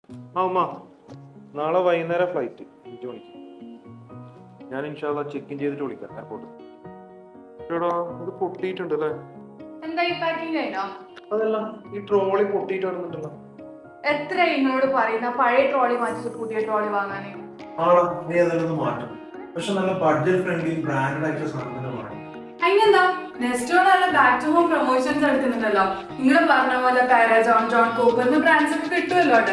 ആ ഉമ്മ നാളെ വൈകുന്നേരം ഫ്ലൈറ്റ് അഞ്ചു മണിക്ക് ഞാൻ ഇൻഷാല്ല ചെക്ക് ഇൻ ചെയ്തിട്ട് വിളിക്കാം എയർപോർട്ട് എടാ ഇത് പൊട്ടിയിട്ടുണ്ട് അല്ലേ എന്തായി പാക്കിംഗ് കഴിഞ്ഞോ അതല്ല ഈ ട്രോളി പൊട്ടിയിട്ട് വരുന്നുണ്ടല്ലോ എത്ര നിങ്ങളോട് പറയുന്ന പഴയ ട്രോളി മാറ്റിട്ട് പുതിയ ട്രോളി വാങ്ങാനേ ആളാ നീ അതൊന്ന് മാറ്റും പക്ഷെ നല്ല ബഡ്ജറ്റ് ഫ്രണ്ട്ലി ബ്രാൻഡഡ് ആയിട്ടുള്ള സാധനം തന്നെ വാങ്ങി അതിനെന്താ നെക്സ്റ്റ് നല്ല ബാക്ക് ടു ഹോം പ്രൊമോഷൻസ് എടുക്കുന്നുണ്ടല്ലോ നിങ്ങൾ പറഞ്ഞ പോലെ പാര ജോൺ ജോൺ കോപ്പ് എന്ന ബ്രാൻഡ്സ് ഒക്കെ കിട്ടുമല്ലോ അവിടെ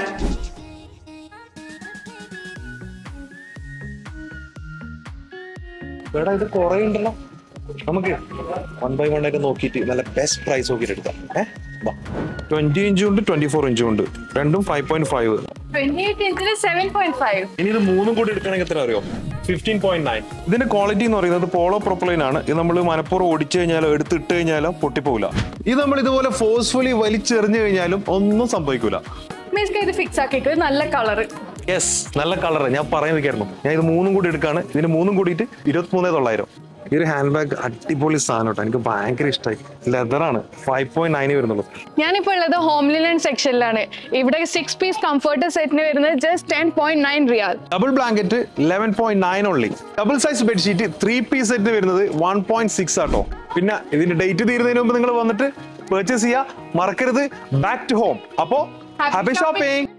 എടാ ഇത് കുറെ ഉണ്ടല്ലോ നമുക്ക് വൺ ബൈ വൺ ആയിട്ട് നോക്കിയിട്ട് നല്ല ബെസ്റ്റ് പ്രൈസ് നോക്കിയിട്ട് എടുക്കാം ഏഹ് ട്വന്റി ഇഞ്ചും ഉണ്ട് ട്വന്റി ഫോർ ഇഞ്ചും ഉണ്ട് രണ്ടും five point five twenty eight ഇഞ്ചിന് സെവൻ പോയിന്റ് ഫൈവ് ഇനി ഇത് മൂന്നും കൂടി എടുക്കണമെങ്കിൽ എത്ര അറിയോ ഫിഫ്റ്റീൻ പോയിന്റ് നയൻ ഇതിന്റെ ക്വാളിറ്റി എന്ന് പറയുന്നത് പോളോ പ്രൊപ്പലൈൻ ആണ് ഇത് നമ്മൾ മനപ്പുറം ഓടിച്ചു കഴിഞ്ഞാലോ എടുത്തിട്ട് കഴിഞ്ഞാലോ പൊട്ടിപ്പോകില്ല ഇത് നമ്മൾ ഇതുപോലെ ഫോഴ്സ്ഫുള്ളി വലിച്ചെറിഞ്ഞു കഴിഞ്ഞാലും ഒന്നും സംഭവിക്കൂല മീൻസ് ഇത് ഫിക്സ് ആക്കിയിട്ട് നല്ല കളറ് യെസ് നല്ല കളർ ഞാൻ പറയുന്നതായിരുന്നു ഞാൻ ഇത് മൂന്നും കൂടി എടുക്കാണ് ഇതിന് മൂന്നും കൂടിയിട്ട് ഇരുപത്തി മൂന്നേ തൊള്ളായിരം ഈ ഒരു ഹാൻഡ് ബാഗ് അടിപൊളി സാധനം കേട്ടോ എനിക്ക് ഭയങ്കര ഇഷ്ടമായി ലെതറാണ് ഫൈവ് പോയിന്റ് നയൻ വരുന്നുള്ളൂ ഞാനിപ്പോൾ ഉള്ളത് ഹോം ലിനൻ സെക്ഷനിലാണ് ഇവിടെ സിക്സ് പീസ് കംഫർട്ട് സെറ്റിന് വരുന്നത് ജസ്റ്റ് ടെൻ പോയിന്റ് നയൻ റിയാൽ double blanket eleven point nine only double size bedsheet three piece set വരുന്നത് വൺ പോയിന്റ് സിക്സ് ആട്ടോ പിന്നെ ഇതിന്റെ ഡേറ്റ് തീരുന്നതിന് മുമ്പ് നിങ്ങൾ വന്നിട്ട് പർച്ചേസ് ചെയ്യുക മറക്കരുത് ബാക്ക് ടു ഹോം അപ്പോ Happy ഹാപ്പി shopping. ഷോപ്പിംഗ്